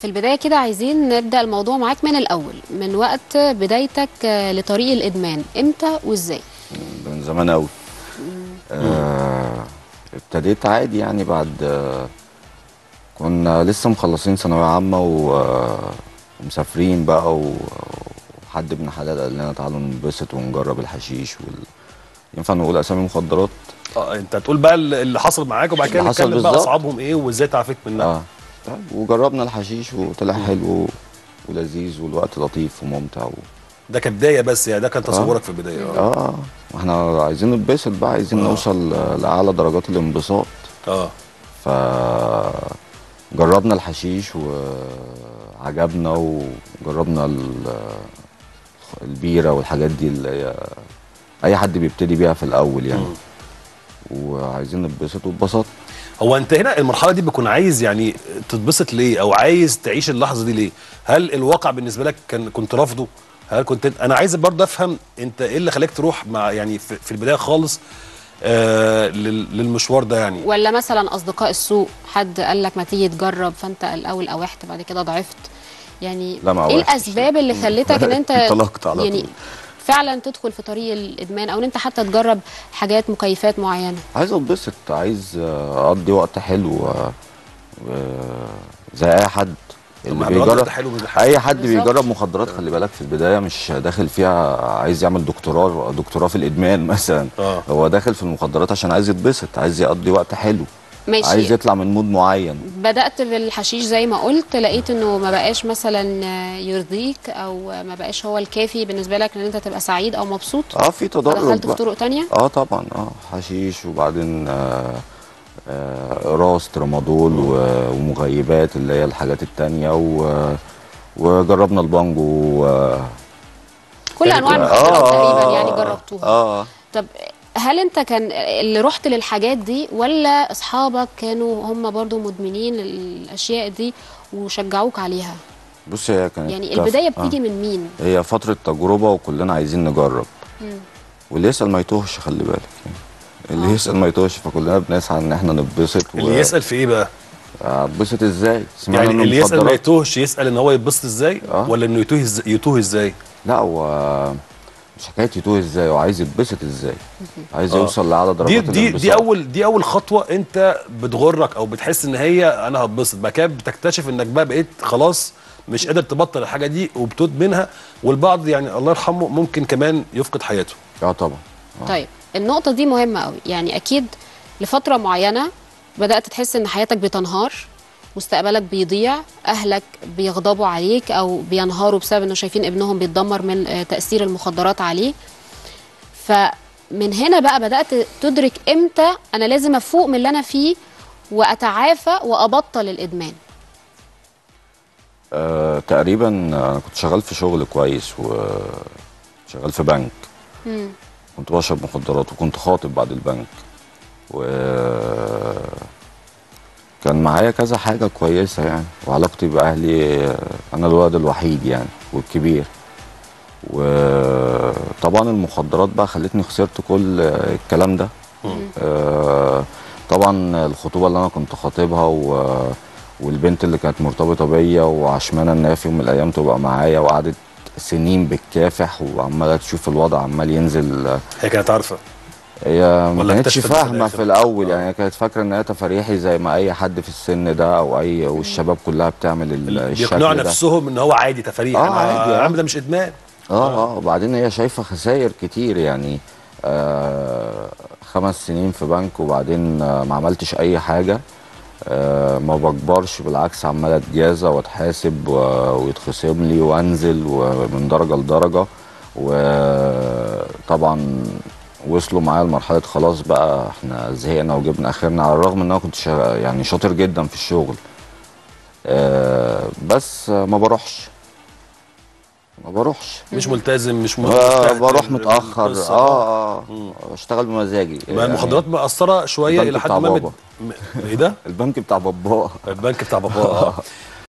في البدايه كده عايزين نبدا الموضوع معاك من الاول من وقت بدايتك آه، لطريق الادمان امتى وازاي من زمان قوي آه ابتديت عادي يعني بعد آه كنا لسه مخلصين ثانويه عامه و- آه، ومسافرين بقى و- وحد ابن حلال قال لنا تعالوا ننبسط ونجرب الحشيش وال... ينفع نقول اسامي مخدرات اه انت هتقول بقى اللي حصل معاك وبعد كده اللي حصل نتكلم بقى بالظبط. اصعابهم ايه وازاي تعافيت منها اه طيب وجربنا الحشيش وطلع حلو ولذيذ والوقت لطيف وممتع و... ده كبدايه بس يعني ده كان تصورك في البدايه اه اه احنا عايزين نتبسط بقى عايزين آه. نوصل لاعلى درجات الانبساط اه ف جربنا الحشيش وعجبنا وجربنا ال- البيره والحاجات دي اللي هي اي حد بيبتدي بيها في الاول يعني مم. وعايزين نتبسط واتبسطت هو انت هنا المرحله دي بتكون عايز يعني تتبسط ليه او عايز تعيش اللحظه دي ليه هل الواقع بالنسبه لك كان كنت رافضه هل كنت انا عايز برضه افهم انت ايه اللي خلاك تروح مع يعني في, في البدايه خالص آه لل- للمشوار ده يعني ولا مثلا اصدقاء السوق حد قال لك ما تيجي تجرب فانت الاول اوحت بعد كده ضعفت يعني لا، ما ايه اوحتش. الاسباب اللي خلتك ان انت انطلقت على يعني طول. فعلا تدخل في طريق الادمان او ان انت حتى تجرب حاجات مكيفات معينه عايز اتبسط عايز آه، اقضي وقت حلو و... و... زي اي حد اللي ما الوقت بيجرب ده حلو من حاجة. اي حد بالظبط. بيجرب مخدرات خلي بالك في البدايه مش داخل فيها عايز يعمل دكتوراه دكتوراه في الادمان مثلا آه. هو داخل في المخدرات عشان عايز يتبسط عايز يقضي وقت حلو ماشي عايز يطلع من مود معين بدات بالحشيش زي ما قلت لقيت انه ما بقاش مثلا يرضيك او ما بقاش هو الكافي بالنسبه لك ان انت تبقى سعيد او مبسوط اه في تدرج فدخلت في بقى. طرق تانية اه طبعا اه حشيش وبعدين آه آه راس ترامادول و- ومغيبات اللي هي الحاجات التانية و وجربنا البانجو و كل يعني انواع كل- المخدرات تقريبا يعني جربتوها اه طب هل انت كان اللي رحت للحاجات دي ولا اصحابك كانوا هم برضو مدمنين الاشياء دي وشجعوك عليها بص هي كانت يعني البدايه آه. بتيجي من مين هي فترة تجربة وكلنا عايزين نجرب واللي يسأل ما يتوهش خلي بالك يعني اللي آه. يسأل ما يتوهش فكلنا بنسعى ان احنا نتبسط اللي يسال في ايه بقى اتبسط ازاي سمعنا يعني إن اللي يسال ما المخدرات- يتوهش يسال ان هو يتبسط ازاي آه. ولا انه يتوه ازاي يتوه ازاي لا هو مش حكايه يتوه ازاي هو عايز يتبسط ازاي عايز آه. يوصل لاعلى درجات دي دي الانبساط. دي اول دي اول خطوه انت بتغرك او بتحس ان هي انا هتبسط بعد كده بتكتشف انك بقى بقيت خلاص مش قادر تبطل الحاجه دي وبتدمنها والبعض يعني الله يرحمه ممكن كمان يفقد حياته اه طبعا آه. طيب النقطه دي مهمه قوي يعني اكيد لفتره معينه بدات تحس ان حياتك بتنهار مستقبلك بيضيع اهلك بيغضبوا عليك او بينهاروا بسبب انه شايفين ابنهم بيتدمر من آه، تاثير المخدرات عليه فمن هنا بقى بدات تدرك امتى انا لازم افوق من اللي انا فيه واتعافى وابطل الادمان آه تقريبا انا كنت شغال في شغل كويس وشغال في بنك كنت بشرب مخدرات وكنت خاطب بعد البنك و كان معايا كذا حاجة كويسة يعني وعلاقتي بأهلي آه، أنا الولد الوحيد يعني والكبير وطبعا المخدرات بقى خلتني خسرت كل آه، الكلام ده آه، طبعا الخطوبة اللي أنا كنت خاطبها و... والبنت اللي كانت مرتبطة بيا وعشمانة إنها في يوم من الأيام تبقى معايا وقعدت سنين بتكافح وعمالة تشوف الوضع عمال ينزل آه، هي كانت عارفه هي ما ولا كانتش اكتشفت في فاهمه الآخر؟ في الاول آه. يعني هي كانت فاكره ان هي تفريحي زي ما اي حد في السن ده او اي والشباب كلها بتعمل ال- الشكل بيقنعوا ده نفسهم ان هو عادي تفريح آه، أنا- عادي، يا آه. عم ده مش ادمان اه اه وبعدين هي شايفه خسائر كتير يعني آه خمس سنين في بنك وبعدين آه ما عملتش اي حاجه آه ما بكبرش بالعكس عمال اتجازى واتحاسب و- ويتخصم لي وانزل ومن درجه لدرجه وطبعا وصلوا معايا لمرحله خلاص بقى احنا زهقنا وجبنا اخرنا على الرغم ان انا كنت شا- يعني شاطر جدا في الشغل آه بس آه، ما بروحش ما بروحش مش ملتزم مش آه مستهتر، بروح متاخر القصة. اه اه اشتغل بمزاجي ما المخدرات مأثرة شوية البنك إلى حد بتاع ما بابا. م- إيه ده؟ البنك بتاع بابا البنك بتاع بابا اه